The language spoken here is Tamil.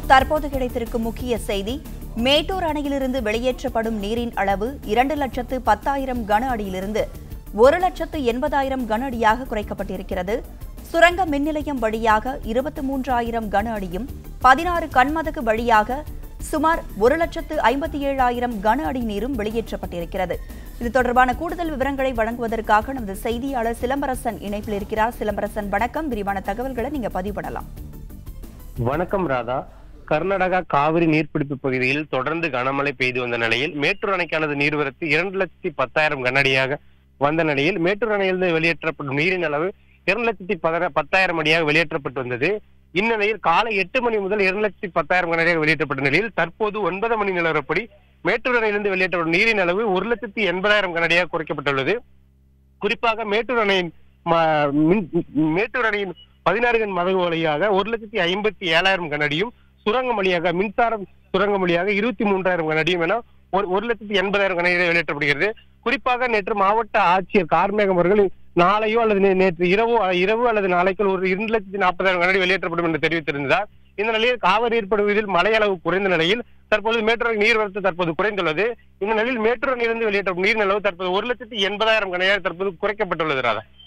தற்போது கிடைத்திருக்கும் முக்கிய செய்தி மேட்டூர் அணையிலிருந்து வெளியேற்றப்படும் நீரின் அளவு இரண்டு லட்சத்து பத்தாயிரம் கன அடியிலிருந்து ஒரு லட்சத்து எண்பதாயிரம் கன அடியாக குறைக்கப்பட்டிருக்கிறது சுரங்க மின் நிலையம் வழியாக இருபத்தி மூன்றாயிரம் கன அடியும் பதினாறு கண்மதகு வழியாக சுமார் ஒரு லட்சத்து ஐம்பத்தி ஏழாயிரம் கன அடி நீரும் வெளியேற்றப்பட்டிருக்கிறது இது தொடர்பான கூடுதல் விவரங்களை வழங்குவதற்காக நமது செய்தியாளர் சிலம்பரசன் இணைப்பில் இருக்கிறார் சிலம்பரசன் வணக்கம் விரிவான தகவல்களை நீங்க பதிவு பண்ணலாம் வணக்கம் ராதா கர்நாடகா காவிரி நீர்பிடிப்பு பகுதியில் தொடர்ந்து கனமழை பெய்து வந்த நிலையில் மேட்டூர் அணைக்கானது நீர்வரத்து இரண்டு லட்சத்தி பத்தாயிரம் கனஅடியாக வந்த நிலையில் மேட்டூர் அணையிலிருந்து வெளியேற்றப்படும் நீரின் அளவு இரண்டு லட்சத்தி பத- பத்தாயிரம் அடியாக வெளியேற்றப்பட்டு வந்தது இந்நிலையில் காலை எட்டு மணி முதல் இரண்டு லட்சத்தி பத்தாயிரம் கனஅடியாக வெளியேற்றப்பட்ட நிலையில் தற்போது ஒன்பது மணி நிலவரப்படி மேட்டூர் அணையிலிருந்து வெளியேற்றப்படும் நீரின் அளவு ஒரு லட்சத்தி எண்பதாயிரம் கனஅடியாக குறைக்கப்பட்டுள்ளது குறிப்பாக மேட்டூர் அணையின் ம- மின்- மேட்டூர் அணையின் பதினாறு கண் மதகு வழியாக ஒரு லட்சத்தி ஐம்பத்தி ஏழாயிரம் கனடியும் சுரங்கம் வழியாக மின்சாரம் சுரங்கம் வழியாக இருபத்தி மூன்றாயிரம் கனடியும் என ஒரு ஒரு லட்சத்தி எண்பதாயிரம் கனடி வெளியேற்றப்படுகிறது குறிப்பாக நேற்று மாவட்ட ஆட்சியர் கார்மேகம் அவர்கள் நாளையோ அல்லது நே- நேற்று இரவோ இரவு அல்லது நாளைக்குள் ஒரு இரண்டு லட்சத்தி நாற்பதாயிரம் கனடி வெளியேற்றப்படும் என்று தெரிவித்திருந்தார் இந்த நிலையில் காவிரி ஏற்படுவதில் மழை அளவு குறைந்த நிலையில் தற்போது மேட்டூர் அணை நீர்வரத்து தற்போது குறைந்துள்ளது இந்த நிலையில் மேட்டூர் அணையிலிருந்து வெளியேற்றப்படும் நீரின் அளவு தற்போது ஒரு லட்சத்தி எண்பதாயிரம் கனையாக தற்போது குறைக்கப்பட்டுள்ளது ராதா